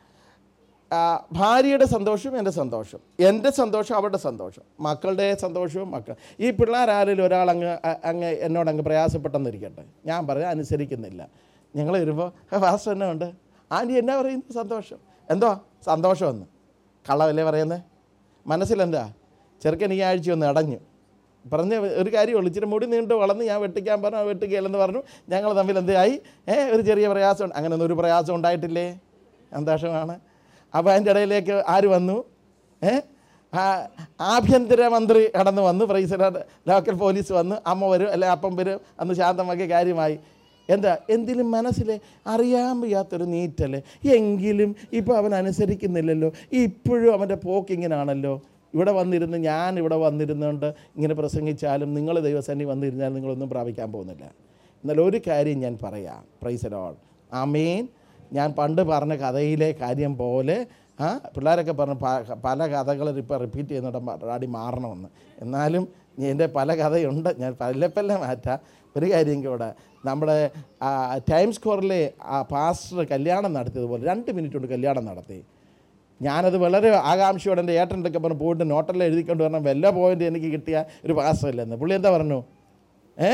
Speaker 1: ആ, ഭാര്യയുടെ സന്തോഷം എൻ്റെ സന്തോഷം എൻ്റെ സന്തോഷം അവരുടെ സന്തോഷം മക്കളുടെ സന്തോഷവും മക്കൾ ഈ പിള്ളേരാരെങ്കിലും ഒരാൾ അങ്ങ് അ- അങ്ങ് എന്നോട് അങ്ങ് പ്രയാസപ്പെട്ടെന്നിരിക്കട്ടെ ഞാൻ പറയാം അനുസരിക്കുന്നില്ല ഞങ്ങൾ വരുമ്പോൾ ഫാസ്റ്റ് തന്നെ ഉണ്ട് ആൻറ്റി എന്നാ പറയുന്നത് സന്തോഷം എന്തോ സന്തോഷമെന്ന് കള്ളമല്ലേ പറയുന്നത് മനസ്സിലെന്താ ചെറുക്കൻ ഈ ആഴ്ച ഒന്ന് അടഞ്ഞു പറഞ്ഞ ഒരു കാര്യമുള്ളൂ ഇച്ചിരി മുടി നീണ്ട് വളർന്ന് ഞാൻ വെട്ടിക്കാൻ പറഞ്ഞു വെട്ടുകയില്ലെന്ന് പറഞ്ഞു ഞങ്ങൾ തമ്മിൽ എന്തായി ഏ ഒരു ചെറിയ പ്രയാസം അങ്ങനെയൊന്നും ഒരു പ്രയാസം ഉണ്ടായിട്ടില്ലേ സന്തോഷമാണ് അപ്പോൾ അതിൻ്റെ ഇടയിലേക്ക് ആര് വന്നു ഏ ആ ആഭ്യന്തരമന്ത്രി കടന്നു വന്നു പ്രൈസ് ലോക്കൽ പോലീസ് വന്ന് അമ്മ വരും അല്ലെ അപ്പം വരും അന്ന് ശാന്തമാക്കിയ കാര്യമായി എന്താ എന്തിലും മനസ്സിൽ അറിയാൻ വയ്യാത്തൊരു നീറ്റല്ലേ എങ്കിലും ഇപ്പോൾ അവൻ അനുസരിക്കുന്നില്ലല്ലോ ഇപ്പോഴും അവൻ്റെ പോക്ക് ഇങ്ങനാണല്ലോ ഇവിടെ വന്നിരുന്ന് ഞാൻ ഇവിടെ വന്നിരുന്നുകൊണ്ട് ഇങ്ങനെ പ്രസംഗിച്ചാലും നിങ്ങൾ ദൈവസേനി വന്നിരുന്നാലും നിങ്ങളൊന്നും പ്രാപിക്കാൻ പോകുന്നില്ല എന്നാൽ ഒരു കാര്യം ഞാൻ പറയാം പ്രൈസലോൾ ആമേൻ ഞാൻ പണ്ട് പറഞ്ഞ കഥയിലെ കാര്യം പോലെ ആ പിള്ളേരൊക്കെ പറഞ്ഞു പ- പല കഥകൾ ഇപ്പോൾ റിപ്പീറ്റ് ചെയ്യുന്നുണ്ട് ഡാഡി മാറണമെന്ന് എന്നാലും എൻ്റെ പല കഥയുണ്ട് ഞാൻ പല്ല പല്ല മാറ്റാം ഒരു കാര്യം കൂടെ നമ്മുടെ ആ, ടൈം സ്ക്വയറിലെ ആ പാസ്റ്റർ കല്യാണം നടത്തിയതുപോലെ രണ്ട് മിനിറ്റ് കൊണ്ട് കല്യാണം നടത്തി ഞാനത് വളരെ ആകാംക്ഷയോടെ എൻ്റെ ഏട്ടൻ്റെ ഒക്കെ പറഞ്ഞു പോയിട്ട് നോട്ടെല്ലാം എഴുതിക്കൊണ്ട് വരണം വല്ല പോയിന്റ് എനിക്ക് കിട്ടിയ ഒരു പാസ്റ്റർ ഇല്ലെന്ന് പുള്ളി എന്താ പറഞ്ഞു a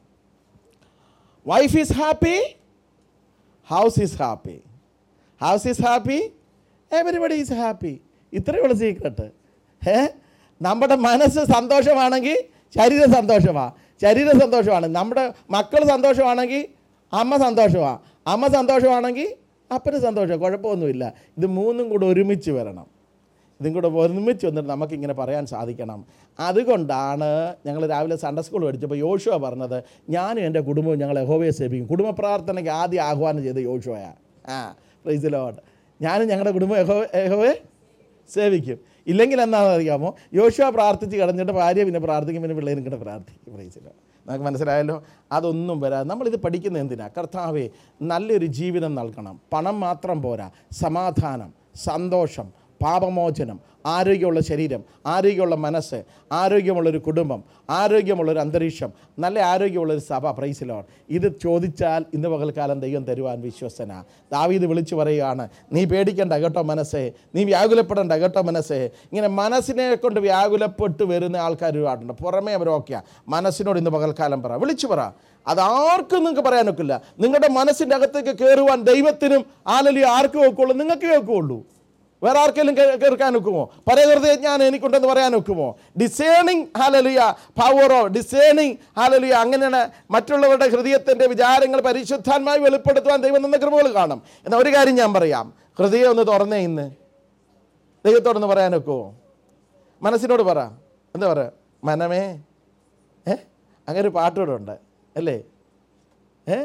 Speaker 1: wife is happy house is happy house is happy everybody is happy ഇത്രയുള്ള സീക്രട്ട് ഏ നമ്മുടെ മനസ്സ് സന്തോഷമാണെങ്കിൽ ശരീരം സന്തോഷമാണ് ശരീരം സന്തോഷമാണ് നമ്മുടെ മക്കൾ സന്തോഷമാണെങ്കിൽ അമ്മ സന്തോഷമാണ് അമ്മ സന്തോഷമാണെങ്കിൽ അപ്പന് സന്തോഷം കുഴപ്പമൊന്നുമില്ല ഇത് മൂന്നും കൂടെ ഒരുമിച്ച് വരണം ഇതും കൂടെ ഒരുമിച്ച് വന്നിട്ട് നമുക്കിങ്ങനെ പറയാൻ സാധിക്കണം അതുകൊണ്ടാണ് ഞങ്ങൾ രാവിലെ സൺഡേ സ്കൂൾ പഠിച്ചപ്പോൾ യോശുവ പറഞ്ഞത് ഞാനും എൻ്റെ കുടുംബവും ഞങ്ങൾ യഹോവയെ സേവിക്കും കുടുംബ പ്രാർത്ഥനയ്ക്ക് ആദ്യം ആഹ്വാനം ചെയ്ത യോശുവയാണ് ആ പ്രൈസ് ലോഡ് ഞാനും ഞങ്ങളുടെ കുടുംബം യഹോ യഹോവയെ സേവിക്കും ഇല്ലെങ്കിൽ എന്താണെന്ന് അറിയാമോ യോശുവ പ്രാർത്ഥിച്ച് കിടന്നിട്ട് ഭാര്യ പിന്നെ പ്രാർത്ഥിക്കും പിന്നെ പിള്ളേരും കൂടെ പ്രാർത്ഥിക്കും പ്രൈസിലോ നമുക്ക് മനസ്സിലായല്ലോ അതൊന്നും വരാതെ നമ്മളിത് പഠിക്കുന്നത് എന്തിനാ കർത്താവെ നല്ലൊരു ജീവിതം നൽകണം പണം മാത്രം പോരാ സമാധാനം സന്തോഷം പാപമോചനം ആരോഗ്യമുള്ള ശരീരം ആരോഗ്യമുള്ള മനസ്സ് ആരോഗ്യമുള്ളൊരു കുടുംബം ആരോഗ്യമുള്ളൊരു അന്തരീക്ഷം നല്ല ആരോഗ്യമുള്ളൊരു സഭ പ്രൈസിലോൺ ഇത് ചോദിച്ചാൽ ഇന്ന് പകൽക്കാലം ദൈവം തരുവാൻ വിശ്വസന ദാവീദ് വിളിച്ചു പറയുകയാണ് നീ പേടിക്കണ്ട കേട്ടോ മനസ്സേ നീ വ്യാകുലപ്പെടണ്ട കേട്ടോ മനസ്സേ ഇങ്ങനെ മനസ്സിനെ കൊണ്ട് വ്യാകുലപ്പെട്ട് വരുന്ന ആൾക്കാർ ഒരുപാടുണ്ട് പുറമേ അവരൊക്കെയാ മനസ്സിനോട് ഇന്ന് പകൽക്കാലം പറ വിളിച്ചു പറ അത് ആർക്കും നിങ്ങൾക്ക് പറയാനൊക്കില്ല നിങ്ങളുടെ മനസ്സിൻ്റെ അകത്തേക്ക് കയറുവാൻ ദൈവത്തിനും ആലലി ആർക്കും വെക്കുള്ളൂ നിങ്ങൾക്ക് വെക്കുള്ളൂ വേറെ ആർക്കെങ്കിലും കേ- കേൾക്കാൻ ഒക്കുമോ പരകൃതി ഞാൻ എനിക്കുണ്ടെന്ന് പറയാൻ ഒക്കുമോ ഡിസേണിങ് ഹാലലിയ പവറോ ഡിസേണിങ് ഹാലലിയ അങ്ങനെയാണ് മറ്റുള്ളവരുടെ ഹൃദയത്തിൻ്റെ വിചാരങ്ങൾ പരിശുദ്ധാത്മായി വെളിപ്പെടുത്തുവാൻ ദൈവം നിന്ന കൃപകൾ കാണും എന്നാൽ ഒരു കാര്യം ഞാൻ പറയാം ഹൃദയം ഒന്ന് തുറന്നേ ഇന്ന് ദൈവത്തോടൊന്ന് പറയാൻ ഒക്കുമോ മനസ്സിനോട് പറ എന്താ പറ മനമേ ഏ അങ്ങനെ ഒരു പാട്ടുകൂടെ ഉണ്ട് അല്ലേ ഏ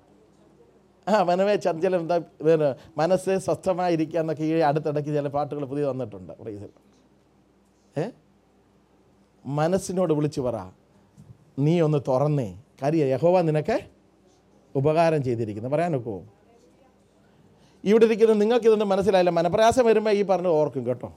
Speaker 1: ആ മനമേ ചഞ്ചലം എന്താ പിന്നെ മനസ്സ് സ്വസ്ഥമായിരിക്കുക എന്നൊക്കെ ഈ അടുത്തിടയ്ക്ക് ചില പാട്ടുകൾ പുതിയ വന്നിട്ടുണ്ട് പ്രൈസ് ഏ മനസ്സിനോട് വിളിച്ചു പറ നീ ഒന്ന് തുറന്നേ കാര്യം യഹോവ നിനക്ക് ഉപകാരം ചെയ്തിരിക്കുന്നു പറയാനൊക്കോ ഇവിടെ ഇരിക്കുന്ന നിങ്ങൾക്ക് ഇതൊന്നും മനസ്സിലായില്ല മനപ്രയാസം വരുമ്പോൾ ഈ പറഞ്ഞ് ഓർക്കും കേട്ടോ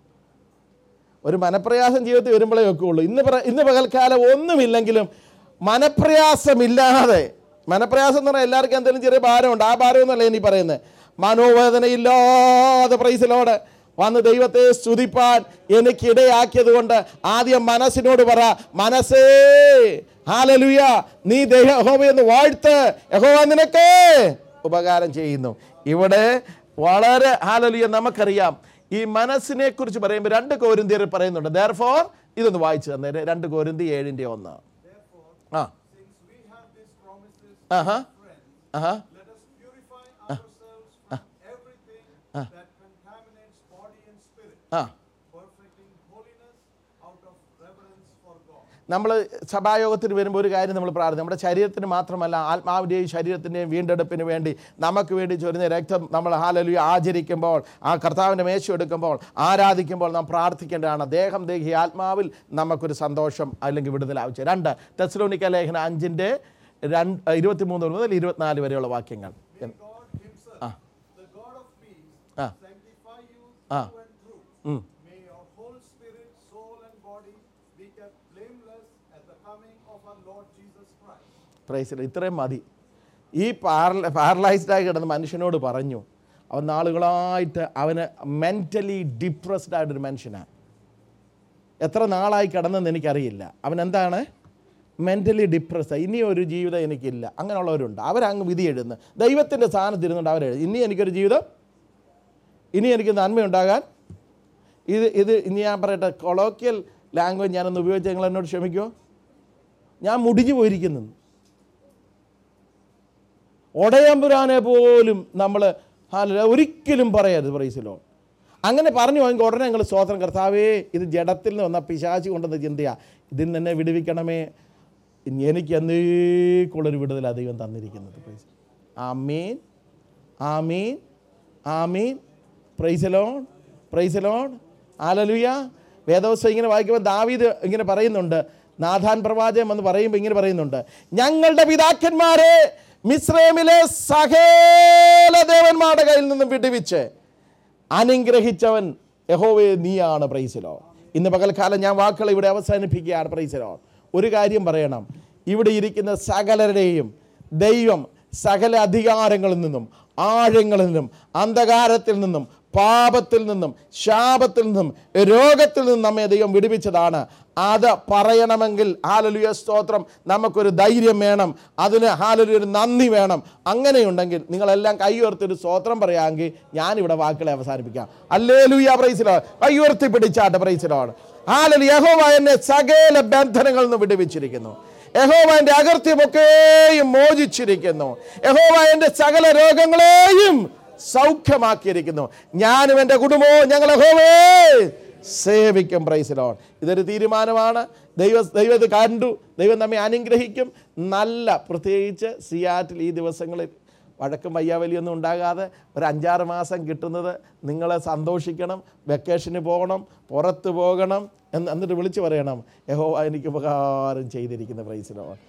Speaker 1: ഒരു മനപ്രയാസം ജീവിതത്തിൽ വരുമ്പോഴേ ഒക്കെ ഉള്ളൂ ഇന്ന് പ്ര- ഇന്ന് പകൽക്കാലം ഒന്നുമില്ലെങ്കിലും മനപ്രയാസമില്ലാതെ മനപ്രയാസം എന്ന് പറഞ്ഞാൽ എല്ലാവർക്കും എന്തെങ്കിലും ചെറിയ ഭാരമുണ്ട് ആ ഭാരമൊന്നുമല്ല ഇനി പറയുന്നത് മനോവേദനയില്ലാതെ പ്രൈസിലോട് വന്ന് ദൈവത്തെ സ്തുതിപ്പാൻ എനിക്കിടയാക്കിയത് കൊണ്ട് ആദ്യം മനസ്സിനോട് പറ മനസ്സേ ഹാലലുയ നീ യഹോവയെന്ന് വാഴ്ത്ത് യഹോവ നിനക്ക് ഉപകാരം ചെയ്യുന്നു ഇവിടെ വളരെ ഹാലലുയ നമുക്കറിയാം ഈ മനസ്സിനെ കുറിച്ച് പറയുമ്പോൾ രണ്ട് കോരിന്തിയർ പറയുന്നുണ്ട് ദർ ഫോർ ഇതൊന്ന് വായിച്ചു തന്നെ രണ്ട് കോരിന്തി ഏഴിൻ്റെ ഒന്ന് ആ
Speaker 4: Since we have these promises,
Speaker 1: Aaha
Speaker 4: friends,
Speaker 1: Aaha
Speaker 4: let us purify ourselves from everything that contaminates body and spirit,
Speaker 1: ആ
Speaker 4: perfecting holiness out of reverence for God.
Speaker 1: നമ്മൾ സഭായോഗത്തിന് വരുമ്പോൾ ഒരു കാര്യം നമ്മൾ പ്രാർത്ഥന നമ്മുടെ ശരീരത്തിന് മാത്രമല്ല ആത്മാവിൻ്റെയും ശരീരത്തിൻ്റെയും വീണ്ടെടുപ്പിന് വേണ്ടി നമുക്ക് വേണ്ടി ചൊരുന്ന രക്തം നമ്മൾ ഹാലലു ആചരിക്കുമ്പോൾ ആ കർത്താവിൻ്റെ മേശ എടുക്കുമ്പോൾ ആരാധിക്കുമ്പോൾ നാം പ്രാർത്ഥിക്കേണ്ടതാണ് ദേഹം ദേഹി ആത്മാവിൽ നമുക്കൊരു സന്തോഷം അല്ലെങ്കിൽ വിടുതൽ ആവശ്യം രണ്ട് തെസ്ലോനിക്ക ലേഖന അഞ്ചിൻ്റെ രണ്ട് ഇരുപത്തിമൂന്ന് മുതൽ ഇരുപത്തിനാല് വരെയുള്ള വാക്യങ്ങൾ
Speaker 4: May God Himself,
Speaker 1: Ah.
Speaker 4: the God of peace,
Speaker 1: Ah.
Speaker 4: sanctify you
Speaker 1: Ah.
Speaker 4: through and through.
Speaker 1: ഉം.
Speaker 4: May your whole spirit, soul, and body be kept blameless at the coming of our Lord Jesus Christ.
Speaker 1: പ്രൈസിൽ ഇത്രയും മതി ഈ പാരല പാരലൈസ്ഡായി കിടന്ന മനുഷ്യനോട് പറഞ്ഞു അവൻ നാളുകളായിട്ട് അവന് മെൻ്റലി ഡിപ്രസ്ഡ് ആയിട്ടൊരു മനുഷ്യനാണ് എത്ര നാളായി കിടന്നെന്ന് എനിക്കറിയില്ല അവൻ എന്താണ് മെൻ്റലി ഡിപ്രസ്ഡ് ഇനി ഒരു ജീവിതം എനിക്കില്ല അങ്ങനെയുള്ളവരുണ്ട് അവരങ്ങ് വിധി എഴുതുന്നു ദൈവത്തിൻ്റെ സ്ഥാനത്ത് ഇരുന്നുകൊണ്ട് അവരെഴുതി ഇനി എനിക്കൊരു ജീവിതം ഇനി എനിക്ക് നന്മയുണ്ടാകാൻ ഇത് ഇത് ഇനി ഞാൻ പറയട്ടെ കൊളോക്കിയൽ ലാംഗ്വേജ് ഞാനൊന്ന് ഉപയോഗിച്ച് നിങ്ങൾ എന്നോട് ക്ഷമിക്കുമോ ഞാൻ മുടിഞ്ഞു പോയിരിക്കുന്നു ഒടയമ്പുരാനെ പോലും നമ്മൾ ഒരിക്കലും പറയരുത് പ്രൈസിലോ അങ്ങനെ പറഞ്ഞു പോയെങ്കിൽ ഉടനെ ഞങ്ങൾ സ്തോത്രം കർത്താവേ ഇത് ജഡത്തിൽ നിന്ന് വന്ന പിശാചി കൊണ്ടുവന്ന ചിന്തയാ ഇതിൽ നിന്ന് എന്നെ വിടുവിക്കണമേ എനിക്ക് എന്നേക്കുള്ളൊരു വിടുതലാണ് ദൈവം തന്നിരിക്കുന്നത് പ്രൈസ് ആമീൻ ആമീൻ ആമീൻ പ്രൈസലോൺ പ്രൈസലോൺ ആലലുയ വേദവസ്ഥ ഇങ്ങനെ വായിക്കുമ്പോൾ ദാവീദ് ഇങ്ങനെ പറയുന്നുണ്ട് നാഥാൻ പ്രവാചകം എന്ന് പറയുമ്പോൾ ഇങ്ങനെ പറയുന്നുണ്ട് ഞങ്ങളുടെ പിതാക്കന്മാരെ മിശ്രമിലെ സകല ദേവന്മാരുടെ കയ്യിൽ നിന്നും വിടുവിച്ച് അനുഗ്രഹിച്ചവൻ യഹോവേ നീയാണ് പ്രൈസിലോ ഇന്ന് പകൽക്കാലം ഞാൻ വാക്കുകൾ ഇവിടെ അവസാനിപ്പിക്കുകയാണ് പ്രൈസിലോ ഒരു കാര്യം പറയണം ഇവിടെ ഇരിക്കുന്ന സകലരുടെയും ദൈവം സകല അധികാരങ്ങളിൽ നിന്നും ആഴങ്ങളിൽ നിന്നും അന്ധകാരത്തിൽ നിന്നും പാപത്തിൽ നിന്നും ശാപത്തിൽ നിന്നും രോഗത്തിൽ നിന്നും നമ്മെ ദൈവം വിടുവിച്ചതാണ് അത് പറയണമെങ്കിൽ ഹാലലുയ സ്തോത്രം നമുക്കൊരു ധൈര്യം വേണം അതിന് ഹാലലു ഒരു നന്ദി വേണം അങ്ങനെയുണ്ടെങ്കിൽ നിങ്ങളെല്ലാം കൈ ഉയർത്തി ഒരു സ്തോത്രം പറയാമെങ്കിൽ ഞാനിവിടെ വാക്കുകളെ അവസാനിപ്പിക്കാം അല്ലേ ലുയ പ്രൈസിലോ കൈ ഉയർത്തി പിടിച്ചാട്ടെ പ്രൈസിലോണ് ഹാലലു യഹോവ എന്നെ സകല ബന്ധനങ്ങളിൽ നിന്ന് വിടുവിച്ചിരിക്കുന്നു യഹോവ എൻ്റെ അകർത്യമൊക്കെയും മോചിച്ചിരിക്കുന്നു യഹോവ എൻ്റെ സകല രോഗങ്ങളെയും സൗഖ്യമാക്കിയിരിക്കുന്നു ഞാനും എൻ്റെ കുടുംബവും ഞങ്ങളെ ഹോവേ സേവിക്കും പ്രൈസിലോൺ ഇതൊരു തീരുമാനമാണ് ദൈവ ദൈവം ഇത് കണ്ടു ദൈവം നമ്മെ അനുഗ്രഹിക്കും നല്ല പ്രത്യേകിച്ച് സിയാറ്റിൽ ഈ ദിവസങ്ങളിൽ വഴക്കും വയ്യാവലിയൊന്നും ഉണ്ടാകാതെ ഒരു അഞ്ചാറ് മാസം കിട്ടുന്നത് നിങ്ങൾ സന്തോഷിക്കണം വെക്കേഷന് പോകണം പുറത്ത് പോകണം എന്ന് എന്നിട്ട് വിളിച്ചു പറയണം യഹോ എനിക്ക് ഉപകാരം ചെയ്തിരിക്കുന്ന പ്രൈസിലോ